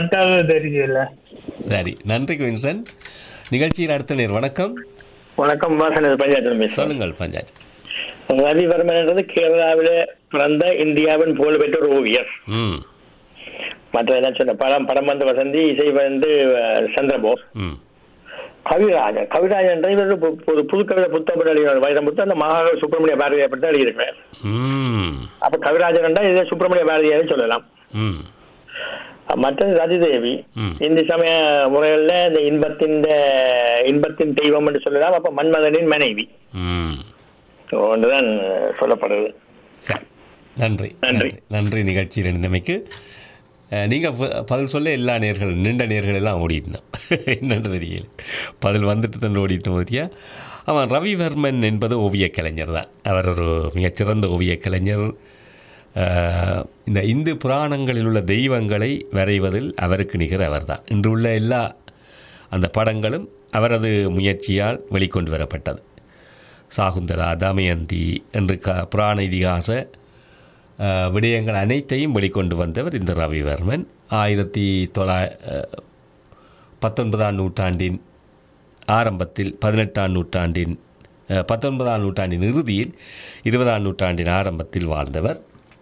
மற்றது தெரியல சரி நன்றி குயின்சன் நிகழ்ச்சியில் அடுத்த நேர் வணக்கம் வணக்கம் வாசன் பஞ்சாயத்து பேசுறேன் சொல்லுங்கள் பஞ்சாயத்து ரவிவர்மன் என்றது கேரளாவில பிறந்த இந்தியாவின் புகழ்பெற்ற ஒரு ஓவியர் ம் மற்ற என்ன சொன்ன படம் படம் வந்து வசந்தி இசை வந்து அஹ், சந்திரபோஸ் ம் கவிராஜன் கவிராஜன் இவர் ஒரு பு- ஒரு புது கவிதை புத்தகம் எழுதினார் வைரமுத்து அந்த மகா சுப்பிரமணிய பாரதியை பற்றி தான் எழுதியிருக்கிறார் ம் அப்ப கவிராஜன் என்றால் இதே சுப்பிரமணிய பாரதியாரு சொல்லலாம் ம் மற்றது ரதிதேவி ம். இந்து சமய முறைகள்ல இந்த இன்பத்தின் இன்பத்தின் தெய்வம் என்று சொல்லலாம் அப்ப மன்மதனின் மனைவி ம் ஒன்றுதான் சொல்லப்படுது சரி நன்றி நன்றி. நன்றி நிகழ்ச்சியில் இருந்தமைக்கு அஹ், நீங்க ப- பதில் சொல்ல எல்லா நேர்கள் நீண்ட நேர்கள் எல்லாம் ஓடிட்டோம் என்னன்னு தெரியல பதில் வந்துட்டு தான் ஓடிட்டோம் பத்தியா அவன் ரவிவர்மன் என்பது ஓவியக் கலைஞர் தான் அவர் ஒரு மிகச்சிறந்த ஓவியக் கலைஞர் அஹ், இந்த இந்து புராணங்களில் உள்ள தெய்வங்களை வரைவதில் அவருக்கு நிகர் அவர்தான் இன்று உள்ள எல்லா அந்த படங்களும் அவரது முயற்சியால் வெளிக்கொண்டு வரப்பட்டது சாகுந்தலா தமயந்தி என்று க புராண இதிகாச அஹ், விடயங்கள் அனைத்தையும் வெளிக்கொண்டு வந்தவர் இந்த ரவிவர்மன் ஆயிரத்தி தொள்ளாய அஹ், பத்தொன்பதாம் நூற்றாண்டின் ஆரம்பத்தில் பதினெட்டாம் நூற்றாண்டின் அஹ், பத்தொன்பதாம் நூற்றாண்டின் இறுதியில் இருபதாம் நூற்றாண்டின் ஆரம்பத்தில் வாழ்ந்தவர்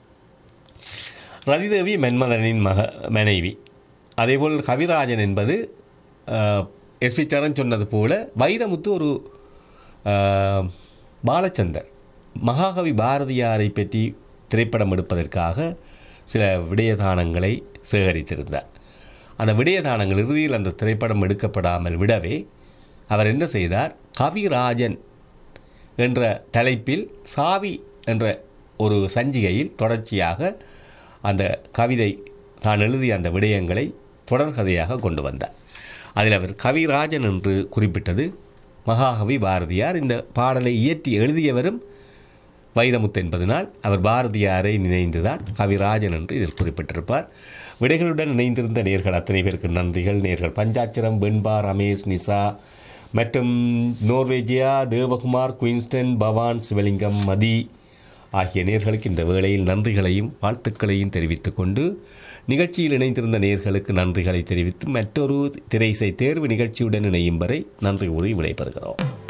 ரதிதேவி மென்மதனின் மக மனைவி அதேபோல் கவிராஜன் என்பது எஸ்பி சரண் சொன்னது போல வைரமுத்து ஒரு அஹ், பாலச்சந்தர் மகாகவி பாரதியாரை பற்றி திரைப்படம் எடுப்பதற்காக சில விடயதானங்களை சேகரித்திருந்தார் அந்த விடயதானங்கள் இறுதியில் அந்த திரைப்படம் எடுக்கப்படாமல் விடவே அவர் என்ன செய்தார் கவிராஜன் என்ற தலைப்பில் சாவி என்ற ஒரு சஞ்சிகையில் தொடர்ச்சியாக அந்த கவிதை தான் எழுதிய அந்த விடயங்களை தொடர்கதையாக கொண்டு வந்தார் அதில் அவர் கவிராஜன் என்று குறிப்பிட்டது மகாகவி பாரதியார் இந்த பாடலை இயற்றி எழுதியவரும் வைரமுத்து என்பதனால் அவர் பாரதியாரை நினைந்துதான் கவிராஜன் என்று இதில் குறிப்பிட்டிருப்பார் விடைகளுடன் இணைந்திருந்த நேர்கள் அத்தனை பேருக்கு நன்றிகள் நேர்கள் பஞ்சாட்சரம் வெண்பா ரமேஷ் நிசா மற்றும் நோர்வேஜியா தேவகுமார் குயின்ஸ்டன் பவான் சிவலிங்கம் மதி ஆகிய நேர்களுக்கு இந்த வேளையில் நன்றிகளையும் வாழ்த்துக்களையும் தெரிவித்துக் கொண்டு நிகழ்ச்சியில் இணைந்திருந்த நேர்களுக்கு நன்றிகளை தெரிவித்து மற்றொரு திரைசை தேர்வு நிகழ்ச்சியுடன் இணையும் வரை நன்றி கூறி விடைபெறுகிறோம்